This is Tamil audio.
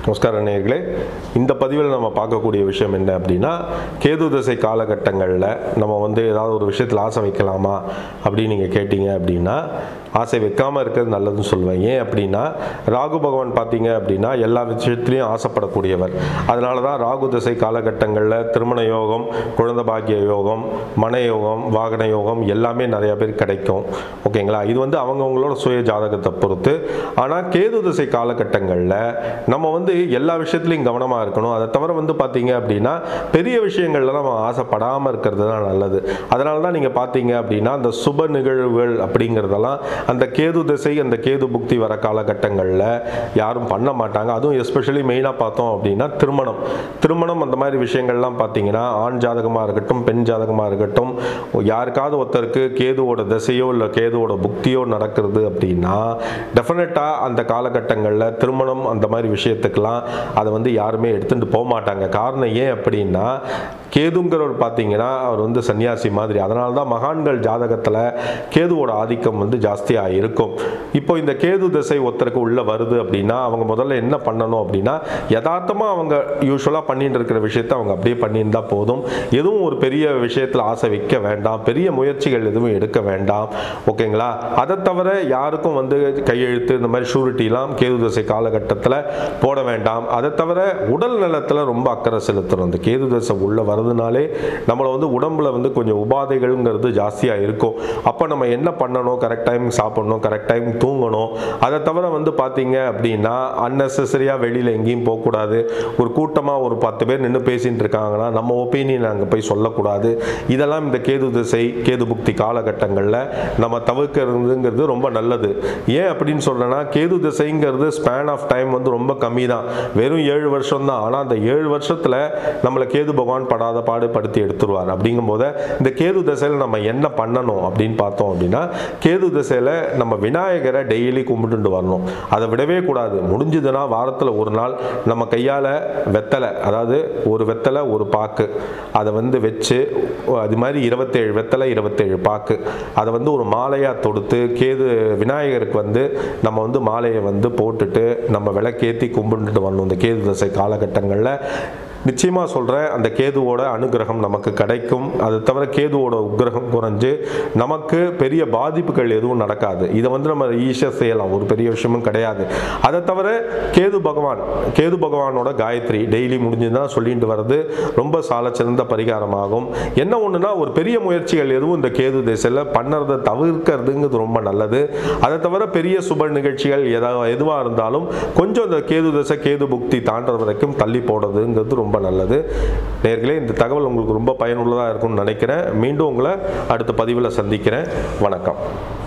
நமஸ்காரம் நேயர்களே இந்த பதிவில் நம்ம பார்க்கக்கூடிய விஷயம் என்ன அப்படின்னா கேது தசை காலகட்டங்களில் நம்ம வந்து ஏதாவது ஒரு விஷயத்தில் ஆசை வைக்கலாமா அப்படின்னு நீங்கள் கேட்டீங்க அப்படின்னா ஆசை வைக்காமல் இருக்கிறது நல்லதுன்னு சொல்லுவேன் ஏன் அப்படின்னா ராகு பகவான் பார்த்தீங்க அப்படின்னா எல்லா விஷயத்துலையும் ஆசைப்படக்கூடியவர் அதனால தான் ராகு தசை காலகட்டங்களில் திருமண யோகம் குழந்தை பாக்கிய யோகம் மன யோகம் வாகன யோகம் எல்லாமே நிறைய பேர் கிடைக்கும் ஓகேங்களா இது வந்து அவங்கவுங்களோட சுய ஜாதகத்தை பொறுத்து ஆனால் கேது திசை காலகட்டங்களில் நம்ம வந்து எல்லா விஷயத்துலையும் கவனமாக இருக்கணும் அதை தவிர வந்து பார்த்தீங்க அப்படின்னா பெரிய விஷயங்கள்ல நம்ம ஆசைப்படாமல் இருக்கிறது தான் நல்லது அதனால தான் நீங்கள் பார்த்தீங்க அப்படின்னா அந்த சுப நிகழ்வுகள் அப்படிங்கிறதெல்லாம் அந்த கேது திசை அந்த கேது புக்தி வர காலகட்டங்களில் யாரும் பண்ண மாட்டாங்க அதுவும் எஸ்பெஷலி மெயினாக பார்த்தோம் அப்படின்னா திருமணம் திருமணம் அந்த மாதிரி விஷயங்கள்லாம் பார்த்தீங்கன்னா ஆண் ஜாதகமாக இருக்கட்டும் பெண் ஜாதகமாக இருக்கட்டும் யாருக்காவது ஒருத்தருக்கு கேதுவோட திசையோ இல்லை கேதுவோட புக்தியோ நடக்கிறது அப்படின்னா டெஃபினட்டாக அந்த காலகட்டங்களில் திருமணம் அந்த மாதிரி விஷயத்துக்கெல்லாம் அதை வந்து யாருமே எடுத்துகிட்டு போக மாட்டாங்க காரணம் ஏன் அப்படின்னா கேதுங்கிறவர் பார்த்தீங்கன்னா அவர் வந்து சன்னியாசி மாதிரி அதனால தான் மகான்கள் ஜாதகத்தில் கேதுவோட ஆதிக்கம் வந்து ஜாஸ்தியாக இருக்கும் இப்போ இந்த கேது திசை ஒருத்தருக்கு உள்ளே வருது அப்படின்னா அவங்க முதல்ல என்ன பண்ணணும் அப்படின்னா யதார்த்தமாக அவங்க யூஸ்வலாக பண்ணிட்டு இருக்கிற விஷயத்தை அவங்க அப்படியே பண்ணியிருந்தா போதும் எதுவும் ஒரு பெரிய விஷயத்தில் ஆசை வைக்க வேண்டாம் பெரிய முயற்சிகள் எதுவும் எடுக்க வேண்டாம் ஓகேங்களா அதை தவிர யாருக்கும் வந்து கையெழுத்து இந்த மாதிரி ஷூரிட்டிலாம் கேது தசை காலகட்டத்தில் போட வேண்டாம் அதை தவிர உடல் நலத்தில் ரொம்ப அக்கறை செலுத்தணும் இந்த கேது தசை உள்ளே வரதுனாலே நம்மளை வந்து உடம்புல வந்து கொஞ்சம் உபாதைகள்ங்கிறது ஜாஸ்தியாக இருக்கும் அப்போ நம்ம என்ன பண்ணணும் கரெக்ட் டைம் சாப்பிடணும் கரெக்ட் டைம் தூங்கணும் அதை தவிர வந்து பார்த்தீங்க அப்படின்னா அன்னெசரியாக வெளியில் எங்கேயும் போகக்கூடாது ஒரு கூட்டமாக ஒரு பத்து பேர் நின்று பேசிட்டு இருக்காங்கன்னா நம்ம ஒப்பீனியன் அங்கே போய் சொல்லக்கூடாது இதெல்லாம் இந்த கேது திசை கேது புக்தி காலகட்டங்களில் நம்ம தவிர்க்கிறதுங்கிறது ரொம்ப நல்லது ஏன் அப்படின்னு சொல்கிறேன்னா கேது திசைங்கிறது ஸ்பேன் ஆஃப் டைம் வந்து ரொம்ப கம்மி தான் வெறும் ஏழு வருஷம் தான் ஆனால் அந்த ஏழு வருஷத்தில் நம்மளை கேது பகவான் படாத பாடுபடுத்தி எடுத்துருவார் அப்படிங்கும்போது இந்த கேது திசையில் நம்ம என்ன பண்ணணும் அப்படின்னு பார்த்தோம் அப்படின்னா கேது திசையில் நம்ம விநாயகரை டெய்லி கும்பிட்டுட்டு வரணும் அதை விடவே கூடாது முடிஞ்சதுன்னா வாரத்தில் ஒரு நாள் நம்ம கையால் வெத்தலை அதாவது ஒரு வெத்தலை ஒரு பாக்கு அதை வந்து வச்சு அது மாதிரி இருபத்தேழு வெத்தலை இருபத்தேழு பாக்கு அதை வந்து ஒரு மாலையாக தொடுத்து கேது விநாயகருக்கு வந்து நம்ம வந்து மாலையை வந்து போட்டுட்டு நம்ம விளக்கேற்றி கும்பிட்டுட்டு வரணும் இந்த கேது தசை காலகட்டங்களில் நிச்சயமாக சொல்கிறேன் அந்த கேதுவோட அனுகிரகம் நமக்கு கிடைக்கும் அது தவிர கேதுவோட உக்கிரகம் குறைஞ்சு நமக்கு பெரிய பாதிப்புகள் எதுவும் நடக்காது இதை வந்து நம்ம ஈஸியாக செய்யலாம் ஒரு பெரிய விஷயமும் கிடையாது அதை தவிர கேது பகவான் கேது பகவானோட காயத்ரி டெய்லி முடிஞ்சுதான் சொல்லிட்டு வர்றது ரொம்ப சாலச்சிறந்த பரிகாரமாகும் என்ன ஒன்றுனா ஒரு பெரிய முயற்சிகள் எதுவும் இந்த கேது திசையில் பண்ணுறதை தவிர்க்கிறதுங்கிறது ரொம்ப நல்லது அதை தவிர பெரிய சுப நிகழ்ச்சிகள் எதா எதுவாக இருந்தாலும் கொஞ்சம் இந்த கேது திசை கேது புக்தி தாண்டது வரைக்கும் தள்ளி போடுறதுங்கிறது ரொம்ப நல்லது நேர்களே இந்த தகவல் உங்களுக்கு ரொம்ப பயனுள்ளதாக இருக்கும்னு நினைக்கிறேன் மீண்டும் உங்களை அடுத்த பதிவில் சந்திக்கிறேன் வணக்கம்